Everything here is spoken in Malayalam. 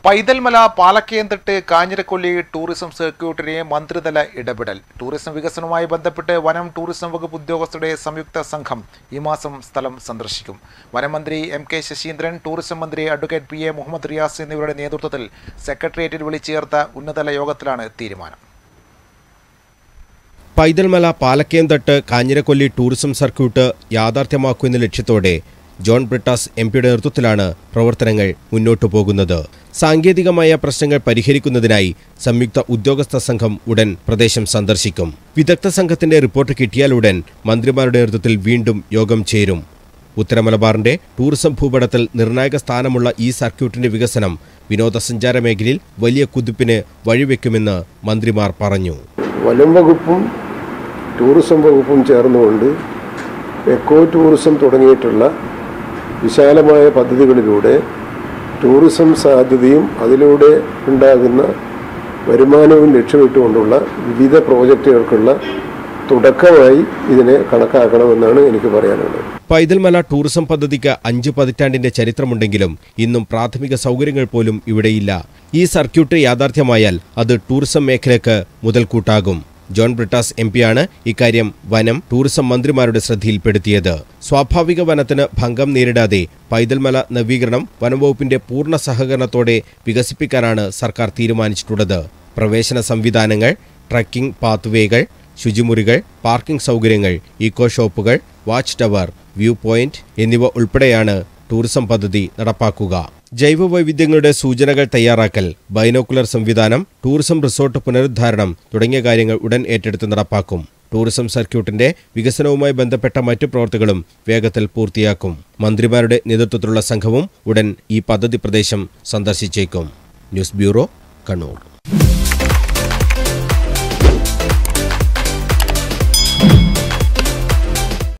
പൈതൽമല പാലക്കയംതട്ട് കാഞ്ഞിരക്കൊല്ലി ടൂറിസം സർക്യൂട്ടിനെ മന്ത്രിതല ഇടപെടൽ ടൂറിസം വികസനവുമായി ബന്ധപ്പെട്ട് വനം ടൂറിസം വകുപ്പ് ഉദ്യോഗസ്ഥരുടെ സംയുക്ത സംഘം ഈ മാസം സ്ഥലം സന്ദർശിക്കും വനമന്ത്രി എം കെ ശശീന്ദ്രൻ ടൂറിസം മന്ത്രി advocate P A Muhammad Riyas എന്നിവരുടെ നേതൃത്വത്തിൽ സെക്രട്ടേറിയറ്റിൽ വിളിച്ചു ചേർത്ത ഉന്നതതല യോഗത്തിലാണ് തീരുമാനം പൈതൽമല പാലക്കയംതട്ട് കാഞ്ഞിരക്കൊല്ലി ടൂറിസം സർക്യൂട്ട് യാഥാർത്ഥ്യമാക്കുമെന്ന ലക്ഷ്യത്തോടെ ജോൺ ബ്രിട്ടാസ് എം പിയുടെ നേതൃത്വത്തിലാണ് പ്രവർത്തനങ്ങൾ മുന്നോട്ടു പോകുന്നത് സാങ്കേതികമായ പ്രശ്നങ്ങൾ പരിഹരിക്കുന്നതിനായി സംയുക്ത ഉദ്യോഗസ്ഥ സംഘം ഉടൻ പ്രദേശം സന്ദർശിക്കും വിദഗ്ധ സംഘത്തിന്റെ റിപ്പോർട്ട് കിട്ടിയാലുടൻ മന്ത്രിമാരുടെ നേതൃത്വത്തിൽ വീണ്ടും യോഗം ചേരും ഉത്തരമലബാറിന്റെ ടൂറിസം ഭൂപടത്തിൽ നിർണായക സ്ഥാനമുള്ള ഈ സർക്യൂട്ടിന്റെ വികസനം വിനോദസഞ്ചാര മേഖലയിൽ വലിയ കുതിപ്പിന് വഴിവെക്കുമെന്ന് മന്ത്രിമാർ പറഞ്ഞു വനം വകുപ്പും ടൂറിസം വകുപ്പും ചേർന്നുകൊണ്ട് എക്കോ ടൂറിസം തുടങ്ങിയിട്ടുള്ള വിശാലമായ പദ്ധതികളിലൂടെ ടൂറിസം സാധ്യതയും അതിലൂടെ ഉണ്ടാകുന്ന വരുമാനവും ലക്ഷ്യമിട്ടുകൊണ്ടുള്ള വിവിധ പ്രോജക്റ്റുകൾക്കുള്ള തുടക്കമായി ഇതിനെ കണക്കാക്കണമെന്നാണ് എനിക്ക് പറയാനുള്ളത് പൈതൽമല ടൂറിസം പദ്ധതിക്ക് അഞ്ച് പതിറ്റാണ്ടിന്റെ ചരിത്രമുണ്ടെങ്കിലും ഇന്നും പ്രാഥമിക സൗകര്യങ്ങൾ പോലും ഇവിടെയില്ല ഈ സർക്യൂട്ട് യാഥാർത്ഥ്യമായാൽ അത് ടൂറിസം മേഖലയ്ക്ക് മുതൽക്കൂട്ടാകും ജോൺ ബ്രിട്ടാസ് എം പിയാണ് ഇക്കാര്യം വനം ടൂറിസം മന്ത്രിമാരുടെ ശ്രദ്ധയിൽപ്പെടുത്തിയത് സ്വാഭാവിക വനത്തിന് ഭംഗം നേരിടാതെ പൈതൽമല നവീകരണം വനംവകുപ്പിന്റെ പൂർണ്ണ സഹകരണത്തോടെ വികസിപ്പിക്കാനാണ് സർക്കാർ തീരുമാനിച്ചിട്ടുള്ളത് പ്രവേശന സംവിധാനങ്ങൾ ട്രക്കിംഗ് പാത്വേകൾ ശുചിമുറികൾ പാർക്കിംഗ് സൗകര്യങ്ങൾ ഈക്കോ ഷോപ്പുകൾ വാച്ച് ടവർ വ്യൂ പോയിന്റ് എന്നിവ ഉൾപ്പെടെയാണ് ടൂറിസം പദ്ധതി നടപ്പാക്കുക ജൈവ വൈവിധ്യങ്ങളുടെ സൂചനകൾ തയ്യാറാക്കൽ ബൈനോക്കുലർ സംവിധാനം ടൂറിസം റിസോർട്ട് പുനരുദ്ധാരണം തുടങ്ങിയ കാര്യങ്ങൾ ഉടൻ ഏറ്റെടുത്ത് നടപ്പാക്കും ടൂറിസം സർക്യൂട്ടിന്റെ വികസനവുമായി ബന്ധപ്പെട്ട മറ്റു പ്രവർത്തികളും വേഗത്തിൽ പൂർത്തിയാക്കും മന്ത്രിമാരുടെ നേതൃത്വത്തിലുള്ള സംഘവും ഉടൻ ഈ പദ്ധതി പ്രദേശം സന്ദർശിച്ചേക്കും ന്യൂസ് ബ്യൂറോ കണ്ണൂർ